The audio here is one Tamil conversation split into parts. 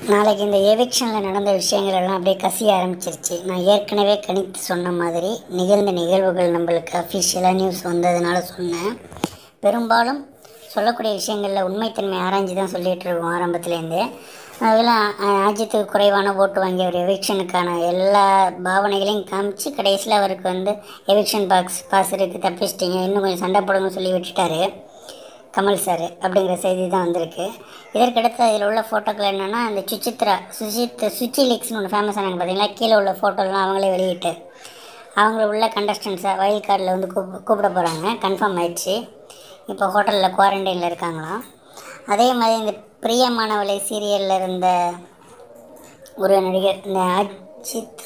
நாளைக்கு இந்த எவிக்ஷனில் நடந்த விஷயங்கள் எல்லாம் அப்படியே கசிய ஆரம்பிச்சிருச்சு நான் ஏற்கனவே கணித்து சொன்ன மாதிரி நிகழ்ந்த நிகழ்வுகள் நம்மளுக்கு அஃபிஷியலாக நியூஸ் வந்ததுனால சொன்னேன் பெரும்பாலும் சொல்லக்கூடிய விஷயங்களில் உண்மைத்தன்மை ஆராய்ஞ்சு தான் சொல்லிகிட்டு இருக்கோம் ஆரம்பத்துலேருந்தே அதில் அஜித்துக்கு குறைவான ஓட்டு வாங்கி அவர் எவிக்ஷனுக்கான எல்லா பாவனைகளையும் காமிச்சு கடைசியில் அவருக்கு வந்து எவிக்ஷன் பாக்ஸ் பாஸ் இருக்குது தப்பிச்சிட்டிங்க இன்னும் கொஞ்சம் சண்டை போடுங்கன்னு சொல்லி விட்டுட்டாரு கமல் சார் அப்படிங்கிற செய்தி தான் வந்திருக்கு இதற்கடுத்து அதில் உள்ள ஃபோட்டோக்கள் என்னென்னா அந்த சுச்சித்ரா சுஜித் சுச்சி லீக்ஸ்னு ஒன்று ஃபேமஸ் ஆனாங்க பார்த்தீங்களா கீழே உள்ள ஃபோட்டோலாம் அவங்களே வெளியிட்டு அவங்கள உள்ள கண்டஸ்டன்ஸை வயல் கார்டில் வந்து கூப் கூப்பிட போகிறாங்க கன்ஃபார்ம் ஆயிடுச்சு இப்போ ஹோட்டலில் குவாரண்டைனில் இருக்காங்களாம் அதே மாதிரி இந்த பிரியமானவளை சீரியலில் இருந்த ஒரு நடிகர் இந்த அஜித்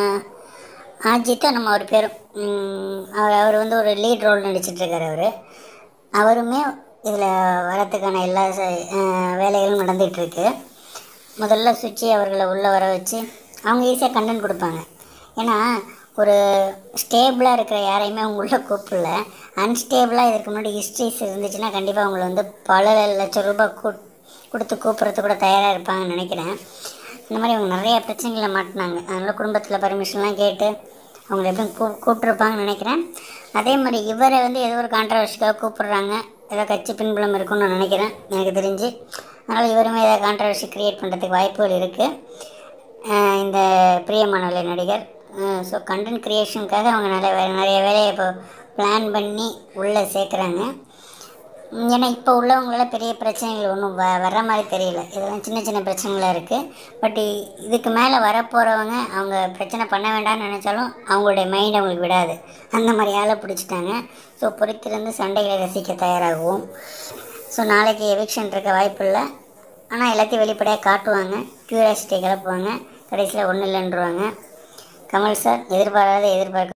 அஜித்தா நம்ம அவர் பேர் அவர் அவர் வந்து ஒரு லீட் ரோல் நடிச்சிட்ருக்கார் அவர் அவருமே இதில் வரத்துக்கான எல்லா ச- அஹ் வேலைகளும் நடந்துகிட்ருக்கு முதல்ல சுச்சி அவர்களை உள்ளே வர வச்சு அவங்க ஈஸியாக கண்டென்ட் கொடுப்பாங்க ஏன்னா ஒரு ஸ்டேபிளாக இருக்கிற யாரையுமே அவங்க உள்ளே கூப்பிடல அன்ஸ்டேபிளாக இதற்கு முன்னாடி ஹிஸ்ட்ரிஸ் இருந்துச்சுன்னா கண்டிப்பாக அவங்கள வந்து பல லட்சம் ரூபாய் கூ கொடுத்து கூப்பிட்றது கூட தயாராக இருப்பாங்கன்னு நினைக்கிறேன் இந்த மாதிரி அவங்க நிறைய பிரச்சனைகளை மாட்டினாங்க அதனால் குடும்பத்தில் பர்மிஷன்லாம் கேட்டு அவங்கள எப்படியும் கூ கூப்பிட்ருப்பாங்கன்னு நினைக்கிறேன் அதே மாதிரி இவரை வந்து ஏதோ ஒரு கான்ட்ரவர்சிக்காக கூப்பிடுறாங்க ஏதோ கட்சி பின்புலம் இருக்கும்னு நான் நினைக்கிறேன் எனக்கு தெரிஞ்சு அதனால் இவருமே ஏதாவது கான்ட்ரவர்சி க்ரியேட் பண்ணுறதுக்கு வாய்ப்புகள் இருக்குது இந்த பிரியமானவளை நடிகர் ஸோ கண்டென்ட் க்ரியேஷனுக்காக அவங்க நிறைய வே- நிறைய வேலையை இப்போ பிளான் பண்ணி உள்ளே சேர்க்குறாங்க உம், ஏன்னா இப்போ உள்ளவங்களால பெரிய பிரச்சனைகள் ஒன்றும் வ வர்ற மாதிரி தெரியல இதெல்லாம் சின்ன சின்ன பிரச்சனைகளாக இருக்குது பட் இதுக்கு மேலே வரப்போகிறவங்க அவங்க பிரச்சனை பண்ண வேண்டாம்னு நினச்சாலும் அவங்களுடைய மைண்ட் அவங்களுக்கு விடாது அந்த மாதிரி ஆளை பிடிச்சிட்டாங்க ஸோ பொறுத்திருந்து சண்டைகளை ரசிக்க தயாராகுவோம் ஸோ நாளைக்கு எவிக்ஷன் இருக்க வாய்ப்பு இல்லை ஆனால் எல்லாத்தையும் வெளிப்படையாக காட்டுவாங்க க்யூரியாசிட்டியை கிளப்புவாங்க கடைசியில் ஒன்றும் இல்லைன்றவாங்க கமல் சார் எதிர்பாராத எதிர்பார்க்க